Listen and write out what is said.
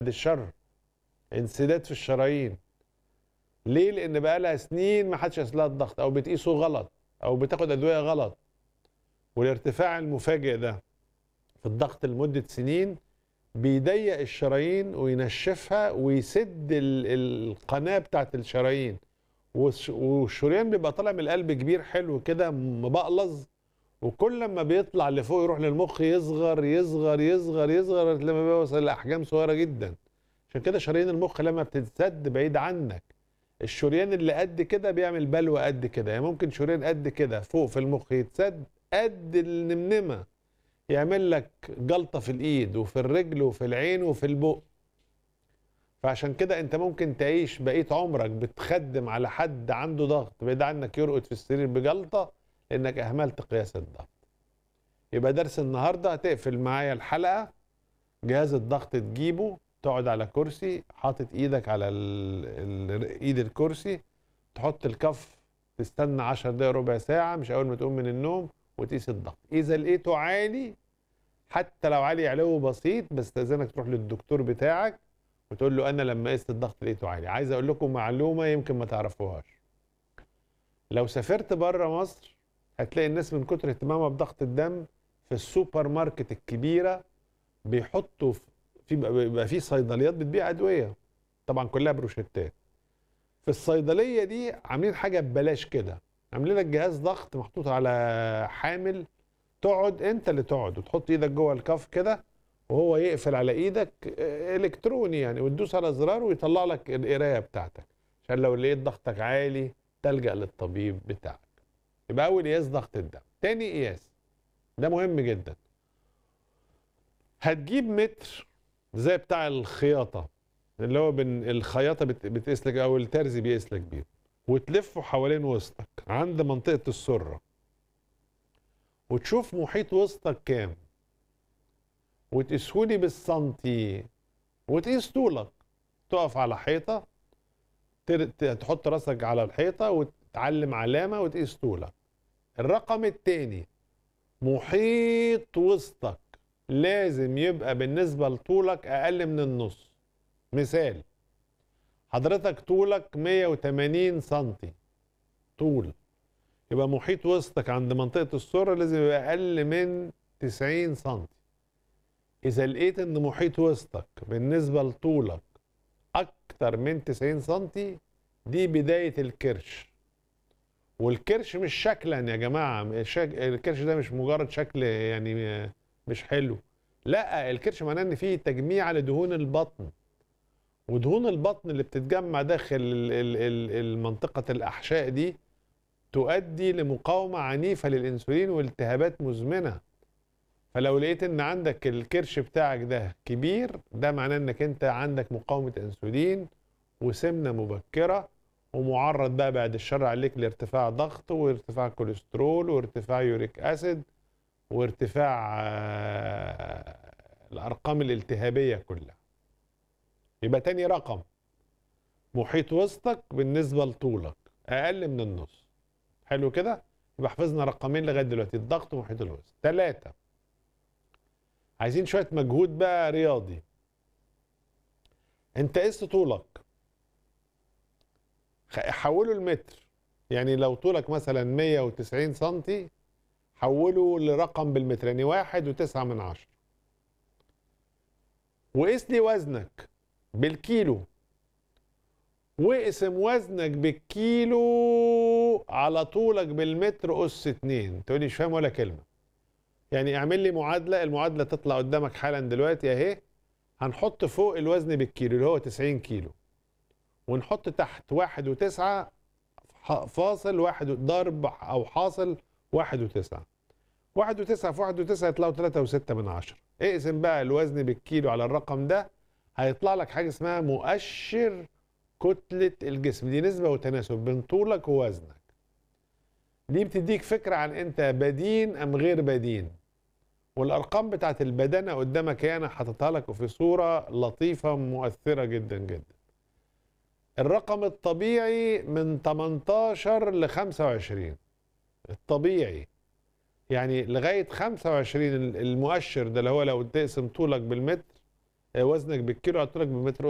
الشر انسداد في الشرايين ليه لان بقى لها سنين ما حدش قاس لها الضغط او بتقيسه غلط او بتاخد ادويه غلط والارتفاع المفاجئ ده في الضغط لمده سنين بيضيق الشرايين وينشفها ويسد ال- القناه بتاعت الشرايين والش- والشريان بيبقى طالع من القلب كبير حلو كده مبقلظ وكل ما بيطلع لفوق يروح للمخ يصغر يصغر يصغر يصغر لما بيوصل لاحجام صغيره جدا عشان كده شرايين المخ لما بتتسد بعيد عنك الشريان اللي قد كده بيعمل بلوى قد كده يعني ممكن شريان قد كده فوق في المخ يتسد قد النمنمه يعمل لك جلطه في الايد وفي الرجل وفي العين وفي البق فعشان كده انت ممكن تعيش بقيه عمرك بتخدم على حد عنده ضغط بعيد عنك يرقد في السرير بجلطه لانك اهملت قياس الضغط يبقى درس النهارده هتقفل معايا الحلقه جهاز الضغط تجيبه تقعد على كرسي حاطط ايدك على ال... ال... ايد الكرسي تحط الكف تستنى 10 دقايق ربع ساعه مش اول ما تقوم من النوم وتقيس الضغط اذا لقيته عالي حتى لو عالي علو بسيط بستاذنك تروح للدكتور بتاعك وتقول له انا لما قست الضغط لقيته عالي عايز اقول لكم معلومه يمكن ما تعرفوهاش لو سافرت بره مصر هتلاقي الناس من كتر اهتمامها بضغط الدم في السوبر ماركت الكبيره بيحطوا في في- بيبقى في صيدليات بتبيع ادويه طبعا كلها بروشتات في الصيدليه دي عاملين حاجه ببلاش كده عاملين لك جهاز ضغط محطوط على حامل تقعد انت اللي تقعد وتحط ايدك جوه الكف كده وهو يقفل على ايدك اه، الكتروني يعني وتدوس على زرار ويطلع لك القرايه بتاعتك عشان لو لقيت ضغطك عالي تلجا للطبيب بتاعك يبقى اول قياس ضغط الدم تاني قياس ده مهم جدا هتجيب متر زي بتاع الخياطه اللي هو بن الخياطه بت- بتقيس لك او الترزي بيقيس لك بيه وتلفه حوالين وسطك عند منطقه السره وتشوف محيط وسطك كام وتقيسهولي بالسنتي وتقيس طولك تقف على حيطه تر- ت- تحط راسك على الحيطه وتعلم علامه وتقيس طولك الرقم التاني محيط وسطك لازم يبقى بالنسبه لطولك اقل من النص مثال حضرتك طولك 180 سنتي طول يبقى محيط وسطك عند منطقة السرة لازم يبقى أقل من 90 سنتي إذا لقيت إن محيط وسطك بالنسبة لطولك أكتر من 90 سنتي دي بداية الكرش والكرش مش شكلا يا جماعة الشك- الكرش ده مش مجرد شكل يعني مش حلو لا الكرش معناه إن فيه تجميع لدهون البطن ودهون البطن اللي بتتجمع داخل ال- ال- ال- المنطقة الأحشاء دي تؤدي لمقاومة عنيفة للأنسولين والتهابات مزمنة فلو لقيت ان عندك الكرش بتاعك ده كبير ده معناه انك انت عندك مقاومة انسولين وسمنة مبكرة ومعرض بقى بعد الشر عليك لارتفاع ضغط وارتفاع كوليسترول وارتفاع يوريك اسيد وارتفاع آه، الارقام الالتهابية كلها يبقى تاني رقم محيط وسطك بالنسبة لطولك اقل من النص حلو كده يبقى حفظنا رقمين لغايه دلوقتي الضغط ومحيط الوسط ثلاثة عايزين شوية مجهود بقى رياضي انت قست طولك خ- حوله المتر يعني لو طولك مثلا 190 سنتي حوله لرقم بالمتر يعني واحد وتسعة من عشرة وقيس لي وزنك بالكيلو واقسم وزنك بالكيلو على طولك بالمتر أس اتنين تقولي مش فاهم ولا كلمة يعني اعمل لي معادلة المعادلة تطلع قدامك حالا دلوقتي اهي هنحط فوق الوزن بالكيلو اللي هو 90 كيلو ونحط تحت واحد وتسعة ح- فاصل واحد و- ضرب أو حاصل واحد وتسعة واحد وتسعة في واحد وتسعة يطلعوا تلاتة وستة من عشرة اقسم بقى الوزن بالكيلو على الرقم ده هيطلع لك حاجة اسمها مؤشر كتلة الجسم دي نسبة وتناسب بين طولك ووزنك دي بتديك فكرة عن انت بدين ام غير بدين والارقام بتاعت البدانة قدامك هي انا حاططها لك في صورة لطيفة مؤثرة جدا جدا الرقم الطبيعي من 18 ل 25 الطبيعي يعني لغاية 25 المؤشر ده اللي هو لو تقسم طولك بالمتر آه، وزنك بالكيلو هتقول لك بمتر